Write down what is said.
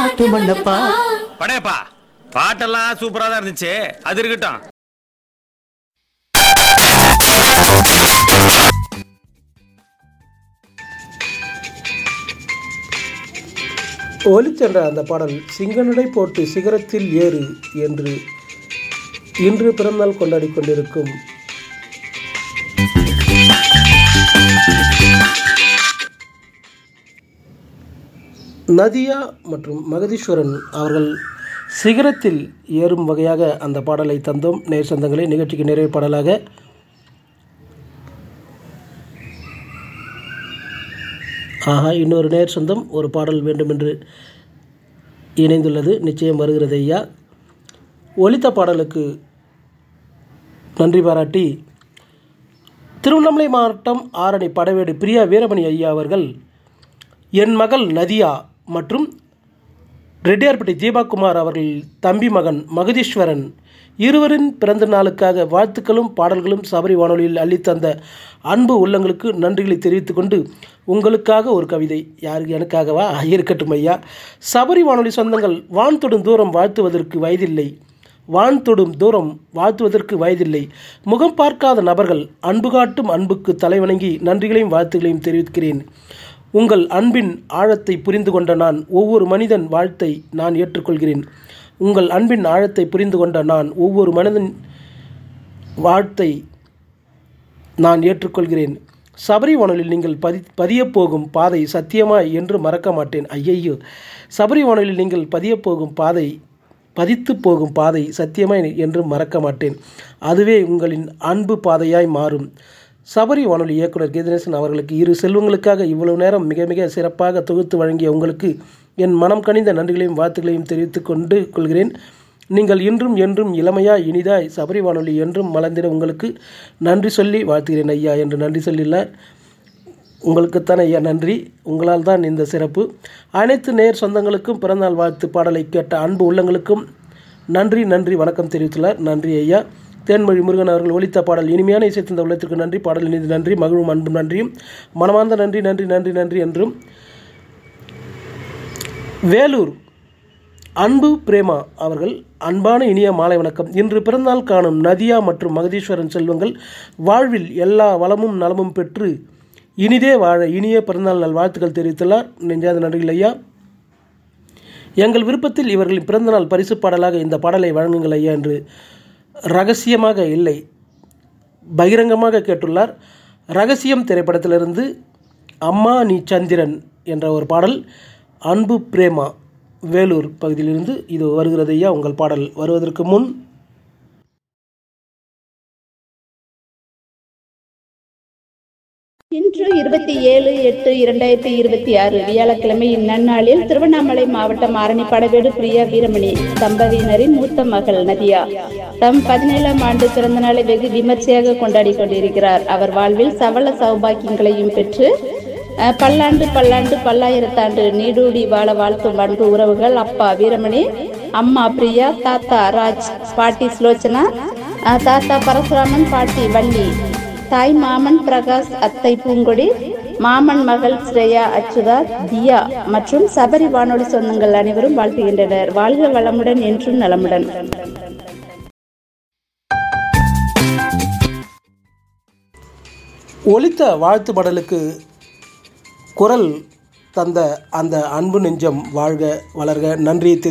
நாட்டு மண்ணப்பா படையப்பா பாட்டெல்லாம் சூப்பரா தான் இருந்துச்சு அது இருக்கட்டும் ஒலிச்சென்ற அந்த பாடல் சிங்கநடை போட்டு சிகரத்தில் ஏறு என்று இன்று பிறந்தநாள் கொண்டாடி கொண்டிருக்கும் நதியா மற்றும் மகதீஸ்வரன் அவர்கள் சிகரத்தில் ஏறும் வகையாக அந்த பாடலை தந்தோம் நேர் சொந்தங்களே நிகழ்ச்சிக்கு நிறைவு பாடலாக ஆஹா இன்னொரு நேர் சொந்தம் ஒரு பாடல் வேண்டும் என்று இணைந்துள்ளது நிச்சயம் வருகிறது ஐயா ஒலித்த பாடலுக்கு நன்றி பாராட்டி திருவண்ணாமலை மாவட்டம் ஆரணி படவேடு பிரியா வீரமணி ஐயா அவர்கள் என் மகள் நதியா மற்றும் ரெட்டியார்பட்டி தீபாகுமார் அவர்கள் தம்பி மகன் மகதீஸ்வரன் இருவரின் பிறந்த நாளுக்காக வாழ்த்துக்களும் பாடல்களும் சபரி வானொலியில் அள்ளித்தந்த அன்பு உள்ளங்களுக்கு நன்றிகளை தெரிவித்துக் கொண்டு உங்களுக்காக ஒரு கவிதை யாருக்கு எனக்காகவா இருக்கட்டும் ஐயா சபரி வானொலி சொந்தங்கள் வான் தொடும் தூரம் வாழ்த்துவதற்கு வயதில்லை வான் தொடும் தூரம் வாழ்த்துவதற்கு வயதில்லை முகம் பார்க்காத நபர்கள் அன்பு காட்டும் அன்புக்கு தலைவணங்கி நன்றிகளையும் வாழ்த்துகளையும் தெரிவிக்கிறேன் உங்கள் அன்பின் ஆழத்தை புரிந்து கொண்ட நான் ஒவ்வொரு மனிதன் வாழ்த்தை நான் ஏற்றுக்கொள்கிறேன் உங்கள் அன்பின் ஆழத்தை புரிந்து கொண்ட நான் ஒவ்வொரு மனிதன் வாழ்த்தை நான் ஏற்றுக்கொள்கிறேன் சபரி வானொலியில் நீங்கள் பதி பதியப் போகும் பாதை சத்தியமாய் என்று மறக்க மாட்டேன் ஐயையோ சபரி வானொலியில் நீங்கள் பதியப் போகும் பாதை பதித்து போகும் பாதை சத்தியமாய் என்று மறக்க மாட்டேன் அதுவே உங்களின் அன்பு பாதையாய் மாறும் சபரி வானொலி இயக்குனர் கீதநேசன் அவர்களுக்கு இரு செல்வங்களுக்காக இவ்வளவு நேரம் மிக மிக சிறப்பாக தொகுத்து வழங்கிய உங்களுக்கு என் மனம் கனிந்த நன்றிகளையும் வாழ்த்துக்களையும் தெரிவித்துக் கொண்டு கொள்கிறேன் நீங்கள் இன்றும் என்றும் இளமையாய் இனிதாய் சபரி வானொலி என்றும் மலர்ந்திட உங்களுக்கு நன்றி சொல்லி வாழ்த்துகிறேன் ஐயா என்று நன்றி சொல்லியுள்ளார் உங்களுக்குத்தான் ஐயா நன்றி உங்களால் தான் இந்த சிறப்பு அனைத்து நேர் சொந்தங்களுக்கும் பிறந்தநாள் வாழ்த்து பாடலை கேட்ட அன்பு உள்ளங்களுக்கும் நன்றி நன்றி வணக்கம் தெரிவித்துள்ளார் நன்றி ஐயா தேன்மொழி முருகன் அவர்கள் ஒலித்த பாடல் இனிமையான இசை தந்த உள்ளத்திற்கு நன்றி பாடல் இனிது நன்றி மகிழும் அன்பும் நன்றியும் மனமார்ந்த நன்றி நன்றி நன்றி நன்றி என்றும் வேலூர் அன்பு பிரேமா அவர்கள் அன்பான இனிய மாலை வணக்கம் இன்று பிறந்தநாள் காணும் நதியா மற்றும் மகதீஸ்வரன் செல்வங்கள் வாழ்வில் எல்லா வளமும் நலமும் பெற்று இனிதே வாழ இனிய பிறந்தநாள் நல் வாழ்த்துக்கள் தெரிவித்துள்ளார் நெஞ்சாத நன்றிகள் ஐயா எங்கள் விருப்பத்தில் இவர்களின் பிறந்தநாள் பரிசு பாடலாக இந்த பாடலை வழங்குங்கள் ஐயா என்று ரகசியமாக இல்லை பகிரங்கமாக கேட்டுள்ளார் ரகசியம் திரைப்படத்திலிருந்து அம்மா நீ சந்திரன் என்ற ஒரு பாடல் அன்பு பிரேமா வேலூர் பகுதியிலிருந்து இது வருகிறது ஐயா உங்கள் பாடல் வருவதற்கு முன் இன்று இருபத்தி ஏழு எட்டு இரண்டாயிரத்தி இருபத்தி ஆறு வியாழக்கிழமை இந்நன்னாளில் திருவண்ணாமலை மாவட்டம் ஆரணி படவேடு பிரியா வீரமணி தம்பதியினரின் மூத்த மகள் நதியா தம் பதினேழாம் ஆண்டு பிறந்த நாளை வெகு விமர்சையாக கொண்டாடி கொண்டிருக்கிறார் அவர் வாழ்வில் சகல சௌபாக்கியங்களையும் பெற்று அஹ், பல்லாண்டு பல்லாண்டு பல்லாயிரத்தாண்டு நீடூடி வாழ வாழ்த்தும் அன்பு உறவுகள் அப்பா வீரமணி அம்மா பிரியா தாத்தா ராஜ் பாட்டி ஸ்லோச்சனா அஹ், தாத்தா பரசுராமன் பாட்டி வள்ளி தாய் மாமன் பிரகாஷ் அத்தை பூங்கொடி மாமன் மகள் ஸ்ரேயா அச்சுதா தியா மற்றும் சபரி வானொலி சொந்தங்கள் அனைவரும் வாழ்த்துகின்றனர் வாழ்க வளமுடன் என்றும் நலமுடன் ஒலித்த வாழ்த்து பாடலுக்கு குரல் தந்த அந்த அன்பு நெஞ்சம் வாழ்க வளர்க நன்றி